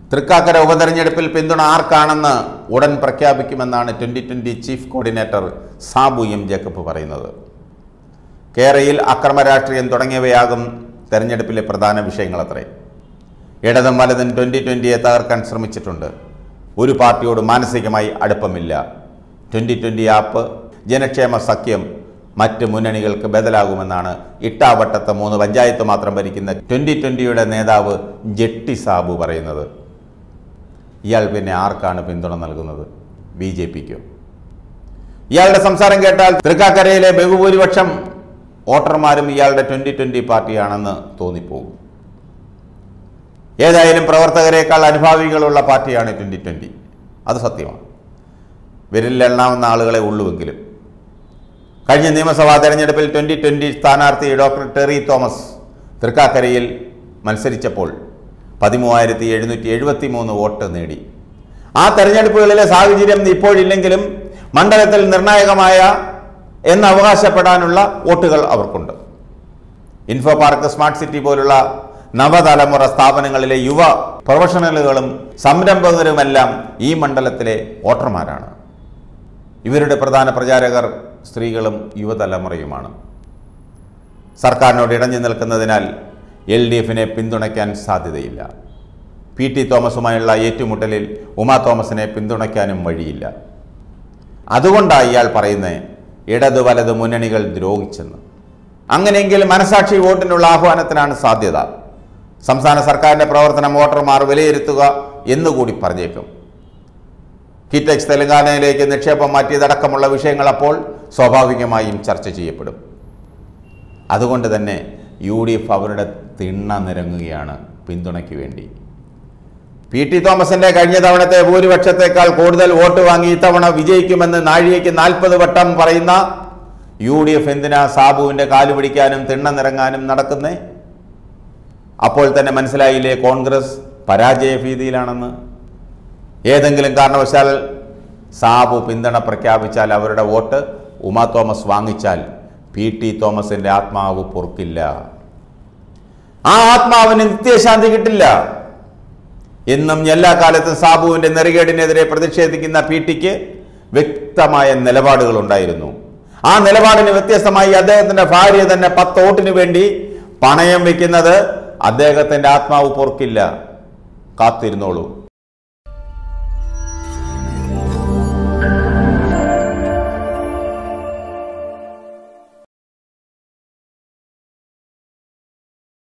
തൃക്കാക്കര ഉപതെരഞ്ഞെടുപ്പിൽ പിന്തുണ ആർക്കാണെന്ന് ഉടൻ പ്രഖ്യാപിക്കുമെന്നാണ് twenty twenty chief coordinator Sabu M Jacob പറയുന്നത് കേരയിൽ അക്രമ രാഷ്ട്രീയം തുടങ്ങിയവയാകും തെരഞ്ഞെടുപ്പിലെ പ്രധാന വിഷയങ്ങളത്രേ ഇടതും വലതും ട്വൻ്റി ട്വൻ്റിയെ തകർക്കാൻ ശ്രമിച്ചിട്ടുണ്ട് ഒരു പാർട്ടിയോട് മാനസികമായി അടുപ്പമില്ല ട്വൻ്റി ട്വൻ്റി ആപ്പ് ജനക്ഷേമ സഖ്യം മറ്റ് മുന്നണികൾക്ക് ബദലാകുമെന്നാണ് ഇട്ടാവട്ടത്തെ മൂന്ന് പഞ്ചായത്ത് മാത്രം ഭരിക്കുന്ന ട്വൻ്റി ട്വൻ്റിയുടെ നേതാവ് ജെട്ടി സാബു പറയുന്നത് ഇയാൾ പിന്നെ ആർക്കാണ് പിന്തുണ നൽകുന്നത് ബി ജെ പിക്കോ ഇയാളുടെ സംസാരം കേട്ടാൽ തൃക്കാക്കരയിലെ ബഹുഭൂരിപക്ഷം വോട്ടർമാരും ഇയാളുടെ ട്വൻ്റി ട്വൻ്റി പാർട്ടിയാണെന്ന് തോന്നിപ്പോകും ഏതായാലും പ്രവർത്തകരെക്കാൾ അനുഭാവികളുള്ള പാർട്ടിയാണ് ട്വൻ്റി ട്വൻ്റി അത് സത്യമാണ് വിരലിലെണ്ണാവുന്ന ആളുകളെ ഉള്ളുവെങ്കിലും കഴിഞ്ഞ നിയമസഭാ തെരഞ്ഞെടുപ്പിൽ ട്വൻ്റി ട്വൻ്റി സ്ഥാനാർത്ഥി ഡോക്ടർ ടെറി തോമസ് തൃക്കാക്കരയിൽ മത്സരിച്ചപ്പോൾ പതിമൂവായിരത്തി എഴുന്നൂറ്റി എഴുപത്തി മൂന്ന് വോട്ട് നേടി ആ തെരഞ്ഞെടുപ്പുകളിലെ സാഹചര്യം ഇപ്പോഴില്ലെങ്കിലും മണ്ഡലത്തിൽ നിർണായകമായ എന്ന് അവകാശപ്പെടാനുള്ള വോട്ടുകൾ അവർക്കുണ്ട് ഇൻഫോ പാർക്ക് സ്മാർട്ട് സിറ്റി പോലുള്ള നവതലമുറ സ്ഥാപനങ്ങളിലെ യുവ പ്രൊഫഷണലുകളും സംരംഭകരുമെല്ലാം ഈ മണ്ഡലത്തിലെ വോട്ടർമാരാണ് ഇവരുടെ പ്രധാന പ്രചാരകർ സ്ത്രീകളും യുവതലമുറയുമാണ് സർക്കാരിനോട് ഇടഞ്ഞു നിൽക്കുന്നതിനാൽ എൽ ഡി എഫിനെ പിന്തുണയ്ക്കാൻ സാധ്യതയില്ല പി ടി തോമസുമായുള്ള ഏറ്റുമുട്ടലിൽ ഉമാ തോമസിനെ പിന്തുണയ്ക്കാനും വഴിയില്ല അതുകൊണ്ടാണ് ഇയാൾ പറയുന്നത് ഇടത് വലത് മുന്നണികൾ ദ്രോഹിച്ചെന്ന് അങ്ങനെയെങ്കിൽ മനസാക്ഷി വോട്ടിനുള്ള ആഹ്വാനത്തിനാണ് സാധ്യത സംസ്ഥാന സർക്കാരിൻ്റെ പ്രവർത്തനം വോട്ടർമാർ വിലയിരുത്തുക എന്നുകൂടി പറഞ്ഞേക്കും കിറ്റെക്സ് തെലങ്കാനയിലേക്ക് നിക്ഷേപം മാറ്റിയതടക്കമുള്ള വിഷയങ്ങൾ അപ്പോൾ സ്വാഭാവികമായും ചർച്ച ചെയ്യപ്പെടും അതുകൊണ്ട് തന്നെ യു ഡി എഫ് അവരുടെ തിണ്ണ നിരങ്ങുകയാണ് പിന്തുണയ്ക്ക് വേണ്ടി പി ടി തോമസിന്റെ കഴിഞ്ഞ തവണത്തെ ഭൂരിപക്ഷത്തെക്കാൾ കൂടുതൽ വോട്ട് വാങ്ങി ഇത്തവണ വിജയിക്കുമെന്ന് നാഴികയ്ക്ക് നാൽപ്പത് വട്ടം പറയുന്ന യു ഡി എഫ് എന്തിനാ സാബുവിന്റെ കാല് പിടിക്കാനും തിണ്ണ നിറങ്ങാനും നടക്കുന്നേ അപ്പോൾ തന്നെ മനസ്സിലായില്ലേ കോൺഗ്രസ് പരാജയ ഭീതിയിലാണെന്ന് ഏതെങ്കിലും കാരണവശാൽ സാബു പിന്തുണ പ്രഖ്യാപിച്ചാൽ അവരുടെ വോട്ട് ഉമാ തോമസ് വാങ്ങിച്ചാൽ പി ടി തോമസിന്റെ ആത്മാവ് പൊറുക്കില്ല ആ ആത്മാവിന് നിത്യശാന്തി കിട്ടില്ല എന്നും എല്ലാ കാലത്തും സാബുവിന്റെ നെറുകേടിനെതിരെ പ്രതിഷേധിക്കുന്ന പി ടിക്ക് വ്യക്തമായ നിലപാടുകൾ ഉണ്ടായിരുന്നു ആ നിലപാടിന് വ്യത്യസ്തമായി അദ്ദേഹത്തിന്റെ ഭാര്യ തന്നെ പത്ത് വോട്ടിന് വേണ്ടി പണയം വെക്കുന്നത് അദ്ദേഹത്തിന്റെ ആത്മാവ് പൊറുക്കില്ല കാത്തിരുന്നോളൂ